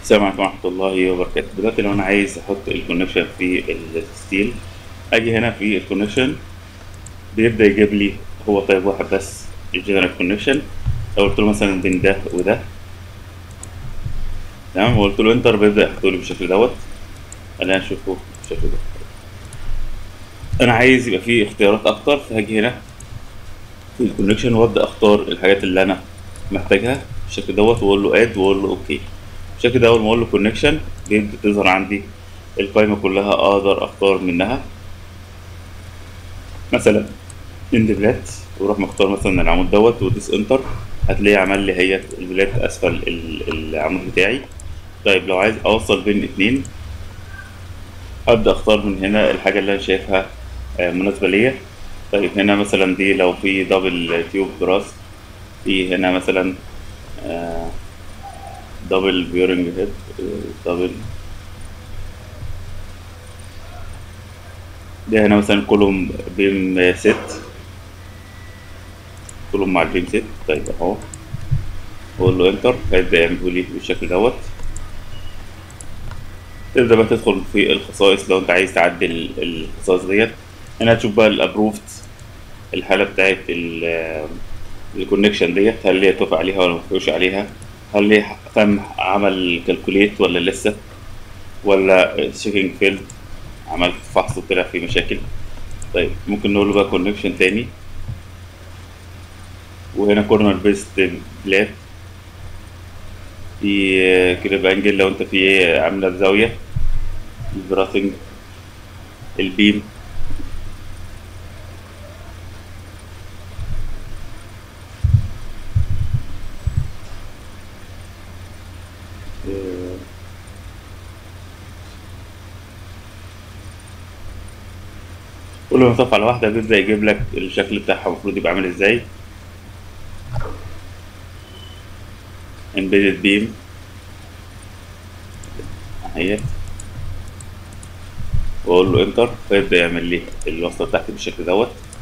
السلام عليكم ورحمة الله وبركاته دلوقتي لو أنا عايز أحط الكونكشن في الستيل أجي هنا في الكونكشن بيبدأ يجيب لي هو طيب واحد بس الجنرال كونكشن لو قلت له مثلا بين ده وده تمام وقلت له انتر بيبدأ يحطه لي بالشكل دوت خلينا نشوفه بالشكل ده أنا عايز يبقى فيه اختيارات أكتر فهاجي هنا في الكونكشن وأبدأ أختار الحاجات اللي أنا محتاجها بالشكل دوت وأقول له اد وأقول له أوكي بالشكل ده أول ما أقول له كونكشن بيبدأ تظهر عندي القايمة كلها أقدر أختار منها مثلا اند بلات واروح مختار مثلا العمود دوت وديس انتر هتلاقيه عمل لي هي البلات اسفل ال- العمود بتاعي طيب لو عايز اوصل بين اتنين ابدا اختار من هنا الحاجه اللي انا شايفها آه، مناسبه ليا طيب هنا مثلا دي لو في دبل تيوب براس في هنا مثلا دبل بيورنج هيد دبل ده هنا مثلا كولوم بيم ست كولوم مع البيم ست طيب اهو بقول له انتر هيبدأ يعمله لي بالشكل دوت تبدأ بقى تدخل في الخصائص لو انت عايز تعدل الخصائص ديت هنا تشوف بقى الابروفد الحالة بتاعت الكونكشن ديت هل هي توافق عليها ولا متوافقش عليها هل هي تم عمل كالكوليت ولا لسه ولا شيكينج فيلد عملت فحص وطلع فيه مشاكل طيب ممكن نقول له بقى كونكشن تاني وهنا كورنر بيست بلات في كريب انجل لو انت في عامله بزاويه البراسنج البيم كل ما تقف على واحدة بيبدأ يجيب لك الشكل بتاعها المفروض يبقى عامل ازاي embedded beam اهيت واقول له انتر فيبدأ يعمل لي الوصلة بتاعتي بالشكل دوت